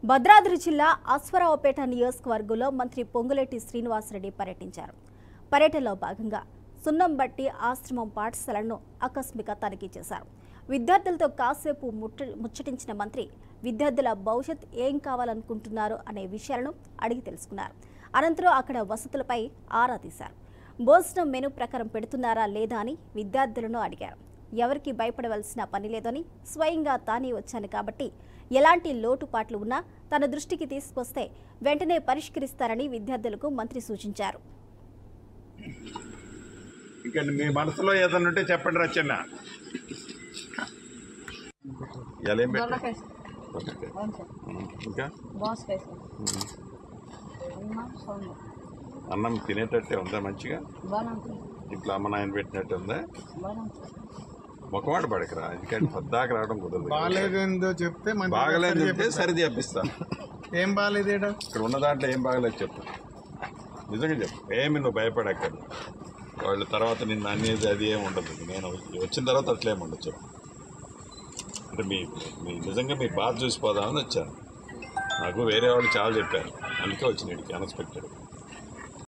భద్రాద్రి జిల్లా అశ్వరావుపేట నియోజకవర్గంలో మంత్రి పొంగులేటి శ్రీనివాసరెడ్డి పర్యటించారు పర్యటనలో భాగంగా సున్నంబట్టి ఆశ్రమం పాఠశాలను ఆకస్మిక తనిఖీ చేశారు విద్యార్థులతో కాసేపు ముట్ట ముచ్చటించిన మంత్రి విద్యార్థుల భవిష్యత్ ఏం కావాలనుకుంటున్నారు అనే విషయాలను అడిగి తెలుసుకున్నారు అనంతరం అక్కడ వసతులపై ఆరా తీశారు భోజనం మెను ప్రకారం పెడుతున్నారా లేదా అని విద్యార్థులను అడిగారు ఎవరికి భయపడవలసిన పని లేదని స్వయంగా తానే వచ్చాను కాబట్టి ఎలాంటి లోటుపాట్లు ఉన్నా తన దృష్టికి తీసుకొస్తే వెంటనే పరిష్కరిస్తారని విద్యార్థులకు మంత్రి సూచించారు ఇంకా మీ మనసులో ఏదైనా ఉంటే చెప్పండి రచన ఇలా ఏం పెట్టు దొండకాయ సార్. ఇంకా దోసకాయ సార్. అన్నం సొంగ అన్నం తినేటట్టే ఉందా మంచిగా బాగానే ఉంటుంది ఇంట్లో అమ్మ నాయన పెట్టినట్టు ఉందా బాగానే ఉంటుంది ముఖమాట పడకరా ఎందుకంటే పద్దాక రావడం కుదరదు బాగాలేదేందో చెప్తే మంచి బాగలేదు చెప్తే సరి చేపిస్తా ఏం బాగాలేదు ఈడ? ఇక్కడ ఉన్న దాంట్లో ఏం బాగలేదు చెప్పు నిజంగా చెప్పు ఏమి నువ్వు భయపడక్కర్లేదు వాళ్ళు తర్వాత నిన్ను అనేది అది ఏమి ఉండదు నేను వచ్చిన తర్వాత అట్లేం ఉండదు చెప్పు అంటే మీ మీ నిజంగా మీ బాధ చూసిపోదామని వచ్చాను నాకు వేరే వాళ్ళు చాలా చెప్పారు అందుకే వచ్చిన ఇక్కడికి అన్ఎక్స్పెక్టెడ్